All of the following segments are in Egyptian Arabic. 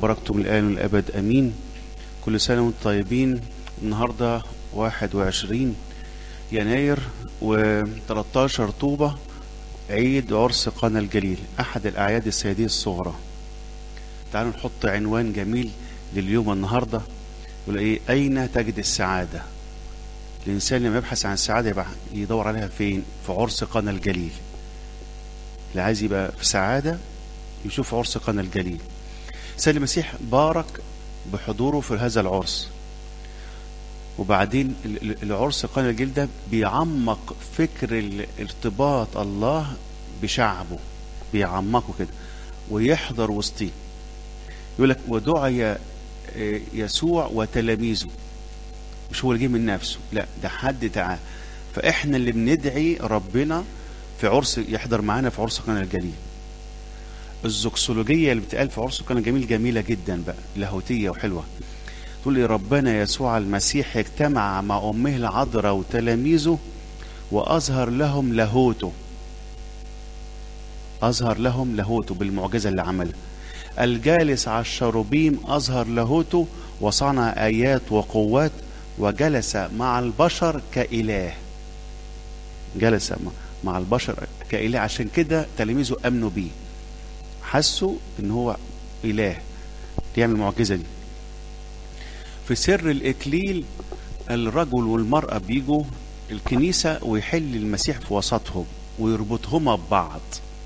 وبركتم الآن والأبد أمين كل سنة وانتم طيبين النهاردة 21 يناير و13 طوبة عيد عرس قنا الجليل أحد الأعياد السيدية الصغرى تعالوا نحط عنوان جميل لليوم النهاردة يقول إيه أين تجد السعادة الإنسان لما يبحث عن السعادة يبقى يدور عليها فين في عرس قنا الجليل اللي عايز يبقى في سعادة يشوف عرس قنا الجليل سيد المسيح بارك بحضوره في هذا العرس وبعدين العرس قنا الجليل ده بيعمق فكر ارتباط الله بشعبه بيعمقه كده ويحضر وسطيه يقول لك ودعي يسوع وتلاميذه مش هو اللي جه من نفسه لا ده حد تعالى فاحنا اللي بندعي ربنا في عرس يحضر معانا في عرس قنا الجليل الزوكسولوجيه اللي بتقال في عرس قنا الجميل جميله جدا بقى لاهوتيه وحلوه تقول لي ربنا يسوع المسيح اجتمع مع امه العذراء وتلاميذه واظهر لهم لاهوته اظهر لهم لاهوته بالمعجزه اللي عملها الجالس على الشروبيم اظهر لاهوته وصنع ايات وقوات وجلس مع البشر كاله جلس مع البشر كاله عشان كده تلاميذه امنوا بيه حسوا ان هو اله يعمل المعجزه دي في سر الاكليل الرجل والمراه بيجوا الكنيسه ويحل المسيح في وسطهم ويربطهما ببعض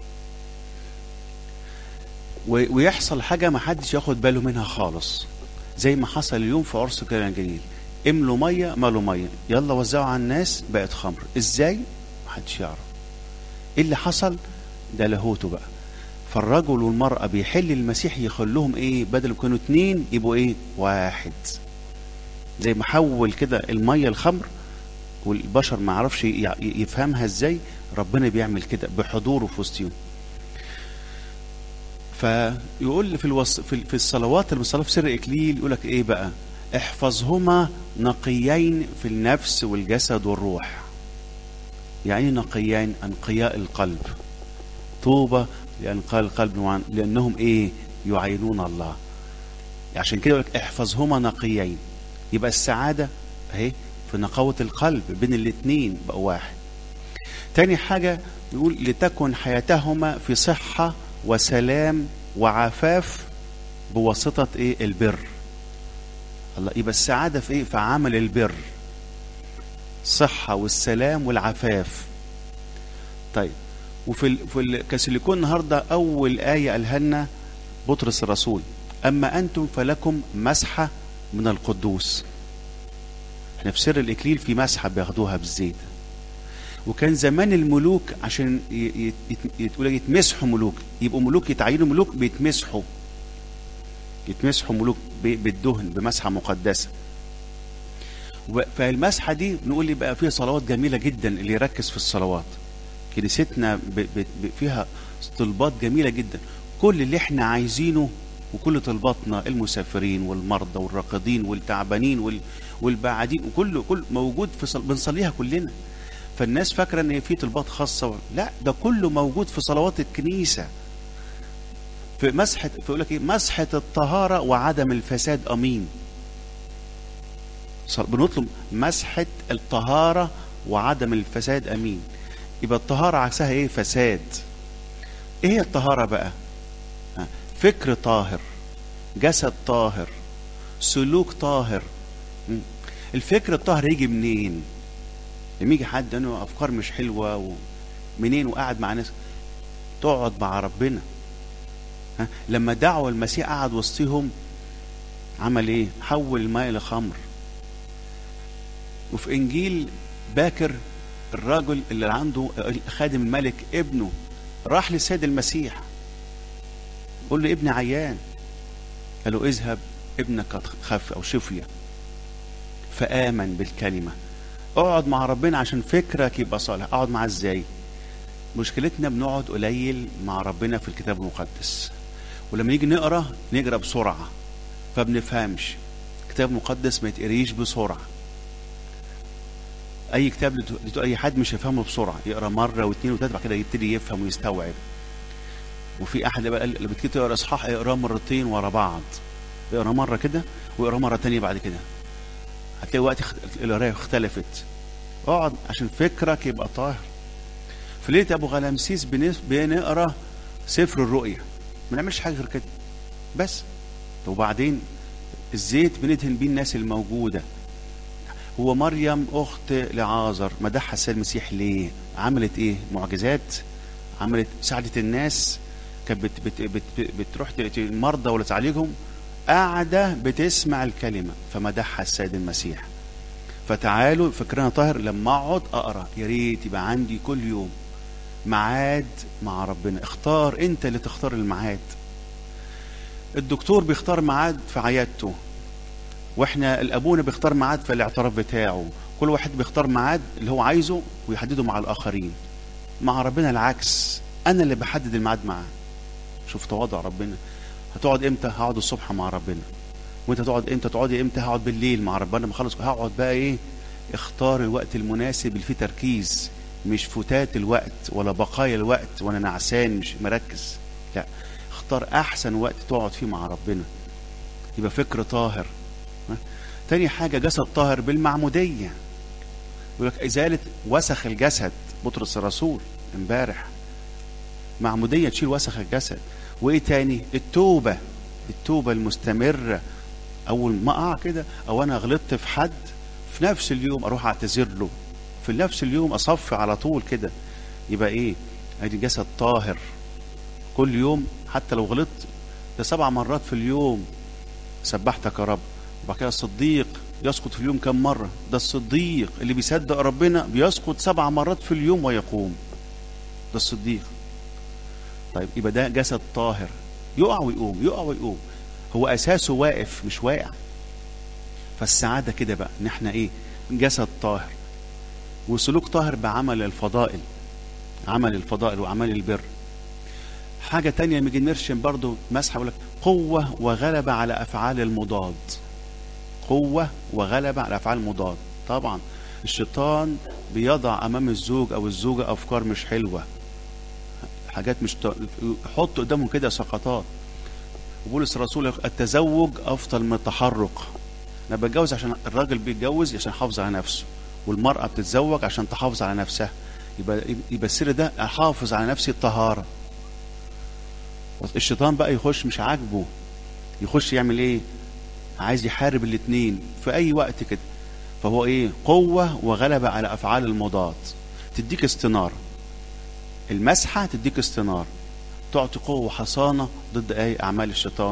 ويحصل حاجه ما حدش ياخد باله منها خالص زي ما حصل اليوم في عرس كان الجليل املوا ميه مالوا ميه يلا وزعوا على الناس بقت خمر ازاي محدش يعرف ايه اللي حصل ده لاهوته بقى فالرجل والمرأة بيحل المسيح يخلوهم ايه بدل ما كانوا اتنين يبقوا ايه واحد زي ما حول كده المية الخمر والبشر ما عرفش يفهمها ازاي ربنا بيعمل كده بحضوره في وسطهم فيقول في الوص... في, في الصلوات المصلاه في سر اكليل يقول لك ايه بقى احفظهما نقيين في النفس والجسد والروح يعني نقيين انقياء القلب طوبى لانقاء القلب لانهم ايه يعينون الله عشان كده يقول لك احفظهما نقيين يبقى السعاده اهي في نقاوه القلب بين الاثنين بقوا واحد تاني حاجه يقول لتكن حياتهما في صحه وسلام وعفاف بواسطه ايه البر الله يبقى السعاده في ايه في عمل البر الصحه والسلام والعفاف طيب وفي ال... في الكاثوليكون النهارده اول ايه قالها لنا بطرس الرسول اما انتم فلكم مسحه من القدوس احنا في سر الاكليل في مسحه بياخدوها بالزيت وكان زمان الملوك عشان يتقول يتمسحوا ملوك يبقوا ملوك يتعينوا ملوك بيتمسحوا يتمسحوا ملوك بالدهن بمسحه مقدسه فالمسحه دي نقول لي بقى فيها صلوات جميله جدا اللي يركز في الصلوات كنيستنا ب ب ب فيها طلبات جميله جدا كل اللي احنا عايزينه وكل طلباتنا المسافرين والمرضى والراقدين والتعبانين وال والبعادين وكله كل موجود في صل... بنصليها كلنا فالناس فاكره ان في طلبات خاصه لا ده كله موجود في صلوات الكنيسه في مسحه فيقول لك ايه مسحه الطهاره وعدم الفساد امين بنطلب مسحه الطهاره وعدم الفساد امين يبقى الطهاره عكسها ايه فساد ايه هي الطهاره بقى فكر طاهر جسد طاهر سلوك طاهر الفكر الطاهر يجي منين لما يجي حد انه افكار مش حلوه ومنين وقاعد مع ناس تقعد مع ربنا ها لما دعوا المسيح قعد وسطهم عمل ايه حول الماء لخمر وفي انجيل باكر الراجل اللي عنده خادم الملك ابنه راح للسيد المسيح قول له ابني عيان قال له اذهب ابنك قد خف او شفي فآمن بالكلمة اقعد مع ربنا عشان فكرك يبقى صالح اقعد معاه ازاي مشكلتنا بنقعد قليل مع ربنا في الكتاب المقدس ولما نيجي نقرا نقرا بسرعه فبنفهمش الكتاب المقدس ما يتقريش بسرعه اي كتاب لتو اي حد مش هيفهمه بسرعه يقرا مره واثنين وثلاثه بعد كده يبتدي يفهم ويستوعب وفي احد بقى اللي بتيجي تقرا اصحاح يقراه مرتين ورا بعض اقرا مره كده واقرا مره تانية بعد كده هتلاقي وقت اخت- القرايه اختلفت اقعد عشان فكرك يبقى طاهر في ليله ابو غلامسيس بنس- بنقرا سفر الرؤيا ما نعملش حاجه غير كده بس وبعدين الزيت بندهن بيه الناس الموجوده هو مريم اخت لعازر مدحها السيد المسيح ليه عملت ايه معجزات عملت ساعدت الناس كانت بت بت بت بت بتروح ت- ت- المرضى ولا تعالجهم قاعده بتسمع الكلمه فمدحها السيد المسيح فتعالوا فكرنا طاهر لما اقعد اقرا يا ريت يبقى عندي كل يوم ميعاد مع ربنا اختار انت اللي تختار الميعاد الدكتور بيختار ميعاد في عيادته واحنا الابونا بيختار ميعاد في الاعتراف بتاعه كل واحد بيختار ميعاد اللي هو عايزه ويحدده مع الاخرين مع ربنا العكس انا اللي بحدد الميعاد معاه شوف تواضع ربنا هتقعد امتى هقعد الصبح مع ربنا وانت تقعد امتى تقعدي امتى هقعد بالليل مع ربنا ما خلص هقعد بقى ايه اختار الوقت المناسب اللي فيه تركيز مش فتات الوقت ولا بقايا الوقت وانا نعسان مش مركز لا اختار احسن وقت تقعد فيه مع ربنا يبقى فكر طاهر ها؟ تاني حاجة جسد طاهر بالمعمودية يقول لك إزالة وسخ الجسد بطرس الرسول امبارح معمودية تشيل وسخ الجسد وإيه تاني التوبة التوبة المستمرة أول ما أقع كده أو أنا غلطت في حد في نفس اليوم أروح أعتذر له في نفس اليوم أصفي على طول كده يبقى إيه أدي جسد طاهر كل يوم حتى لو غلطت ده سبع مرات في اليوم سبحتك يا رب وبعد كده الصديق يسقط في اليوم كم مرة ده الصديق اللي بيصدق ربنا بيسقط سبع مرات في اليوم ويقوم ده الصديق طيب يبقى ده جسد طاهر يقع ويقوم يقع ويقوم هو اساسه واقف مش واقع فالسعاده كده بقى ان احنا ايه جسد طاهر وسلوك طاهر بعمل الفضائل عمل الفضائل وعمل البر حاجة تانية لما نيجي نرشم برضو مسحة يقول لك قوة وغلبة على أفعال المضاد قوة وغلبة على أفعال المضاد طبعا الشيطان بيضع أمام الزوج أو الزوجة أفكار مش حلوة حاجات مش ط... حط قدامهم كده سقطات وبولس الرسول يقول التزوج افضل من التحرك انا بتجوز عشان الراجل بيتجوز عشان يحافظ على نفسه والمراه بتتزوج عشان تحافظ على نفسها يبقى يبقى السر ده احافظ على نفسي الطهاره الشيطان بقى يخش مش عاجبه يخش يعمل ايه عايز يحارب الاثنين في اي وقت كده فهو ايه قوه وغلبه على افعال المضاد تديك استناره المسحه تديك استناره تعطي قوه وحصانه ضد اي اعمال الشيطان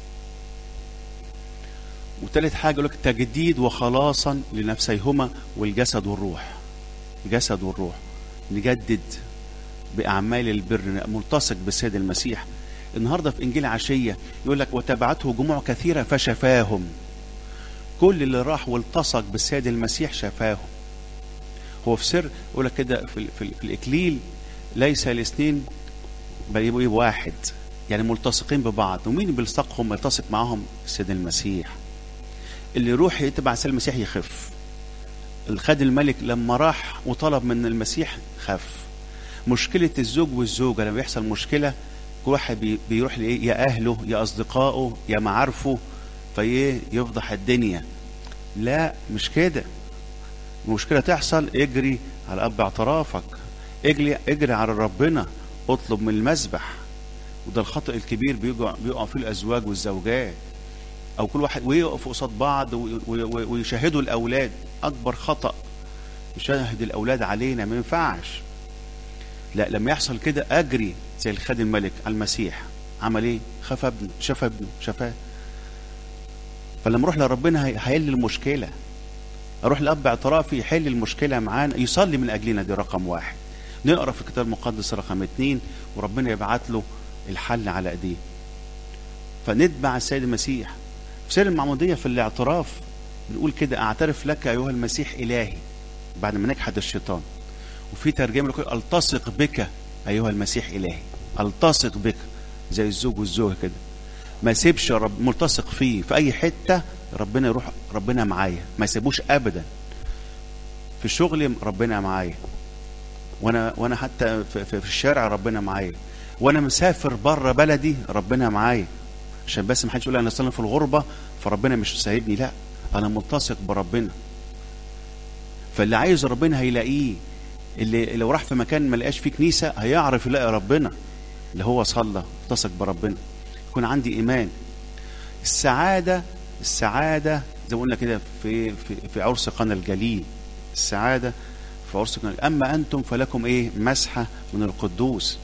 وثالث حاجه يقول لك تجديد وخلاصا لنفسيهما والجسد والروح الجسد والروح نجدد باعمال البر ملتصق بالسيد المسيح النهارده في انجيل عشيه يقول لك وتبعته جموع كثيره فشفاهم كل اللي راح والتصق بالسيد المسيح شفاهم هو في سر يقول لك كده في, في, في الاكليل ليس الاثنين بل يبقوا واحد يعني ملتصقين ببعض ومين بيلصقهم يلتصق معاهم السيد المسيح اللي يروح يتبع السيد المسيح يخف الخادم الملك لما راح وطلب من المسيح خف مشكلة الزوج والزوجة لما بيحصل مشكلة كل واحد بيروح لإيه يا أهله يا أصدقائه يا معارفه فإيه يفضح الدنيا لا مش كده المشكلة تحصل اجري على أب اعترافك اجري اجري على ربنا اطلب من المسبح وده الخطأ الكبير بيقع بيقع فيه الأزواج والزوجات أو كل واحد ويقف قصاد بعض ويشاهدوا الأولاد أكبر خطأ يشاهد الأولاد علينا ما ينفعش لا لما يحصل كده أجري زي الخادم الملك على المسيح عمل إيه؟ خاف ابنه شاف ابنه شفاه فلما اروح لربنا هيحل المشكله اروح لاب اعترافي يحل المشكله معانا يصلي من اجلنا دي رقم واحد نقرا في الكتاب المقدس رقم اتنين وربنا يبعت له الحل على ايديه فنتبع السيد المسيح في سير المعموديه في الاعتراف بنقول كده اعترف لك ايها المسيح الهي بعد ما نجحد الشيطان وفي ترجمه يقول التصق بك ايها المسيح الهي التصق بك زي الزوج والزوجه كده ما سيبش رب ملتصق فيه في اي حته ربنا يروح ربنا معايا ما يسيبوش ابدا في شغلي ربنا معايا وانا وانا حتى في, في, في الشارع ربنا معايا وانا مسافر بره بلدي ربنا معايا عشان بس ما حدش يقول انا اصلا في الغربه فربنا مش سايبني لا انا ملتصق بربنا فاللي عايز ربنا هيلاقيه اللي لو راح في مكان ما لقاش فيه كنيسه هيعرف يلاقي ربنا اللي هو صلى التصق بربنا يكون عندي ايمان السعاده السعاده زي ما قلنا كده في في في عرس قنا الجليل السعاده في عرس قنا الجليل. اما انتم فلكم ايه مسحه من القدوس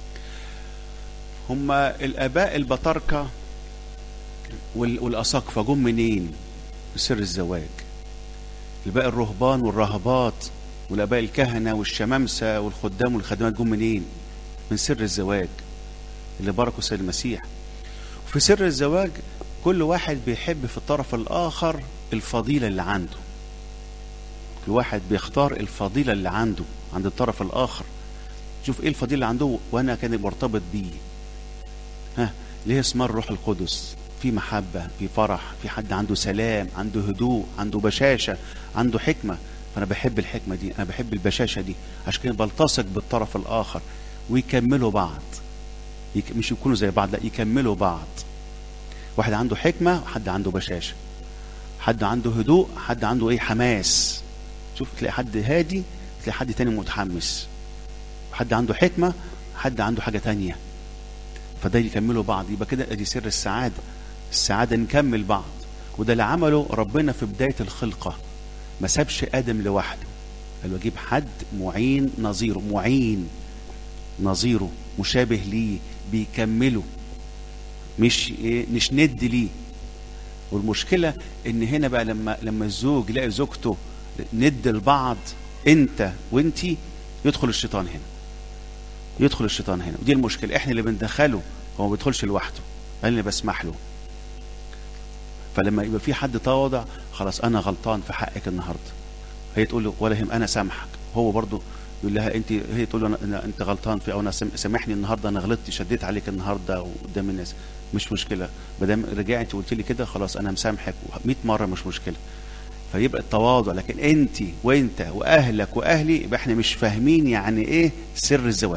هم الاباء البطاركه وال- والاساقفه جم منين بسر الزواج الباقي الرهبان والراهبات والاباء الكهنه والشمامسه والخدام والخدمات جم منين من سر الزواج اللي باركوا سيد المسيح في سر الزواج كل واحد بيحب في الطرف الاخر الفضيله اللي عنده كل واحد بيختار الفضيله اللي عنده عند الطرف الاخر شوف ايه الفضيله اللي عنده وانا كان مرتبط بيه ها ليه اسمها الروح القدس في محبه في فرح في حد عنده سلام عنده هدوء عنده بشاشه عنده حكمه فانا بحب الحكمه دي انا بحب البشاشه دي عشان كده بلتصق بالطرف الاخر ويكملوا بعض يك... مش يكونوا زي بعض لا يكملوا بعض واحد عنده حكمه وحد عنده بشاشه حد عنده هدوء حد عنده ايه حماس شوف تلاقي حد هادي تلاقي حد تاني متحمس حد عنده حكمه حد عنده حاجه تانية فده يكملوا بعض يبقى كده ادي سر السعاده السعاده نكمل بعض وده اللي عمله ربنا في بدايه الخلقه ما سابش ادم لوحده قال له اجيب حد معين نظيره معين نظيره مشابه ليه بيكمله مش ايه مش ند ليه والمشكله ان هنا بقى لما لما الزوج يلاقي زوجته ند لبعض انت وانتي يدخل الشيطان هنا يدخل الشيطان هنا ودي المشكله احنا اللي بندخله هو ما بيدخلش لوحده انا اللي بسمح له فلما يبقى في حد تواضع خلاص انا غلطان في حقك النهارده هي تقول له ولا هم انا سامحك هو برضه يقول لها انت هي تقول له أنا- أنا انت غلطان في او انا سام- سامحني النهارده انا غلطت شديت عليك النهارده قدام الناس مش مشكله ما دام رجعت وقلت لي كده خلاص انا مسامحك 100 مره مش مشكله فيبقى التواضع لكن انت وانت واهلك واهلي يبقى احنا مش فاهمين يعني ايه سر الزواج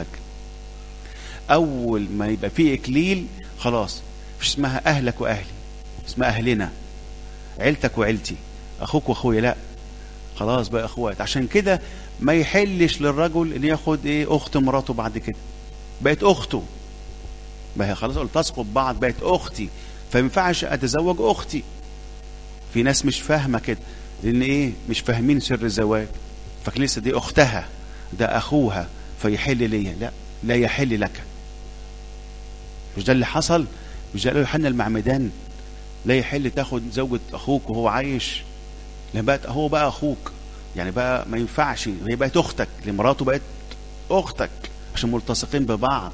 اول ما يبقى في اكليل خلاص مش اسمها اهلك واهلي اسمها اهلنا عيلتك وعيلتي اخوك واخويا لا خلاص بقى اخوات عشان كده ما يحلش للرجل ان ياخد ايه اخت مراته بعد كده بقت اخته ما هي خلاص التصقوا ببعض بقت اختي فما ينفعش اتزوج اختي في ناس مش فاهمه كده لان ايه مش فاهمين سر الزواج فاكر لسه دي اختها ده اخوها فيحل ليا لا لا يحل لك مش ده اللي حصل مش ده اللي قاله يوحنا المعمدان لا يحل تاخد زوجة اخوك وهو عايش لما بقت هو بقى اخوك يعني بقى ما ينفعش هي بقت اختك لمراته بقت اختك عشان ملتصقين ببعض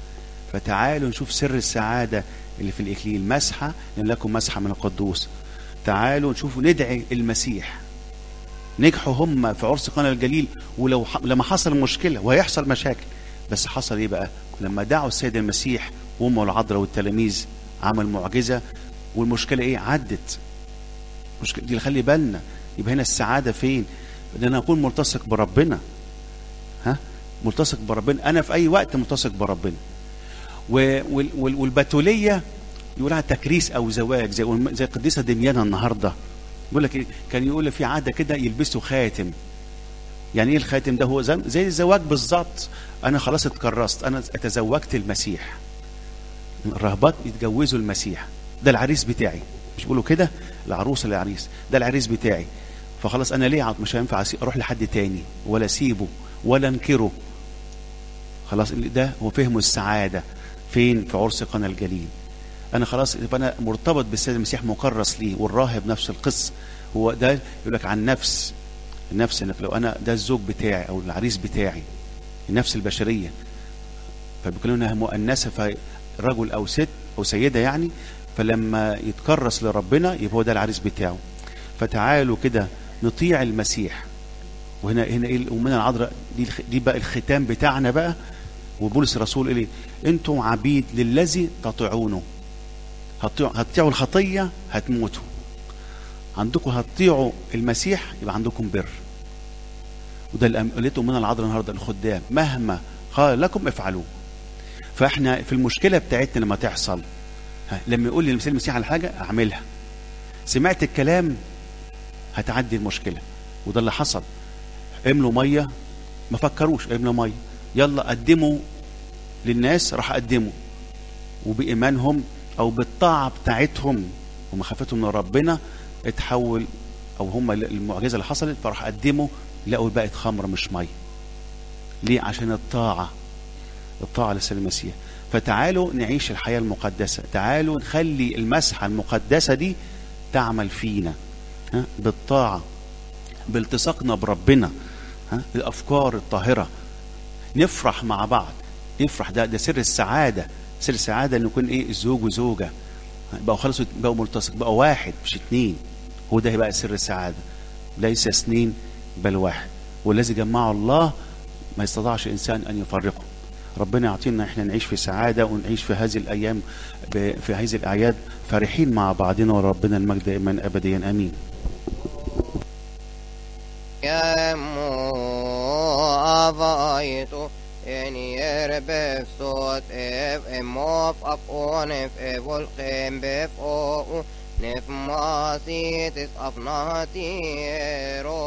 فتعالوا نشوف سر السعادة اللي في الإكليل مسحة لأن لكم مسحة من القدوس تعالوا نشوف ندعي المسيح نجحوا هم في عرس قنا الجليل ولو ح... لما حصل مشكلة وهيحصل مشاكل بس حصل ايه بقى لما دعوا السيد المسيح وامه العذراء والتلاميذ عمل معجزة والمشكلة ايه عدت مشكلة دي خلي بالنا يبقى هنا السعادة فين ان انا اكون ملتصق بربنا ها ملتصق بربنا انا في اي وقت ملتصق بربنا و- وال- وال- والبتوليه يقولها تكريس او زواج زي زي القديسه دميانه النهارده يقول لك إيه؟ كان يقول في عاده كده يلبسوا خاتم يعني ايه الخاتم ده هو زي, زي الزواج بالظبط انا خلاص اتكرست انا تزوجت المسيح الرهبات يتجوزوا المسيح ده العريس بتاعي مش بيقولوا كده العروس العريس ده العريس بتاعي فخلاص انا ليه مش هينفع أسي- اروح لحد تاني ولا اسيبه ولا انكره خلاص اللي ده هو فهمه السعاده فين في عرس قنا الجليل انا خلاص يبقى انا مرتبط بالسيد المسيح مكرس ليه والراهب نفس القصه هو ده يقول لك عن نفس النفس انك لو انا ده الزوج بتاعي او العريس بتاعي النفس البشريه فبيقولوا انها مؤنثه فرجل او ست او سيده يعني فلما يتكرس لربنا يبقى هو ده العريس بتاعه فتعالوا كده نطيع المسيح وهنا هنا ايه الامنا العذراء دي الخ- دي بقى الختام بتاعنا بقى وبولس الرسول قال ايه انتم عبيد للذي تطيعونه هتطيعوا هتطيعوا الخطيه هتموتوا عندكم هتطيعوا المسيح يبقى عندكم بر وده اللي قام- قالته امنا العذراء النهارده الخدام مهما قال لكم افعلوه فاحنا في المشكله بتاعتنا لما تحصل ها، لما يقول لي المسيح المسيح على حاجه اعملها سمعت الكلام هتعدي المشكله وده اللي حصل املوا ميه ما فكروش املوا ميه يلا قدموا للناس راح قدموا وبايمانهم او بالطاعه بتاعتهم ومخافتهم من ربنا اتحول او هم المعجزه اللي حصلت فراح قدموا لقوا بقت خمر مش ميه ليه عشان الطاعه الطاعه لسيد المسيح فتعالوا نعيش الحياه المقدسه تعالوا نخلي المسحه المقدسه دي تعمل فينا ها؟ بالطاعه بالتصاقنا بربنا ها؟ الافكار الطاهره نفرح مع بعض نفرح ده ده سر السعاده سر السعاده ان يكون ايه الزوج وزوجه بقوا خلصوا بقوا ملتصق بقوا واحد مش اتنين هو ده بقى سر السعاده ليس اثنين بل واحد والذي جمعه الله ما يستطيعش انسان ان يفرقه ربنا يعطينا احنا نعيش في سعاده ونعيش في هذه الايام ب- في هذه الاعياد فرحين مع بعضنا وربنا المجد دائما ابديا امين Yemmu avaitu en yerbefsot ev emof af onef evol kembef o nef masit is afnati ero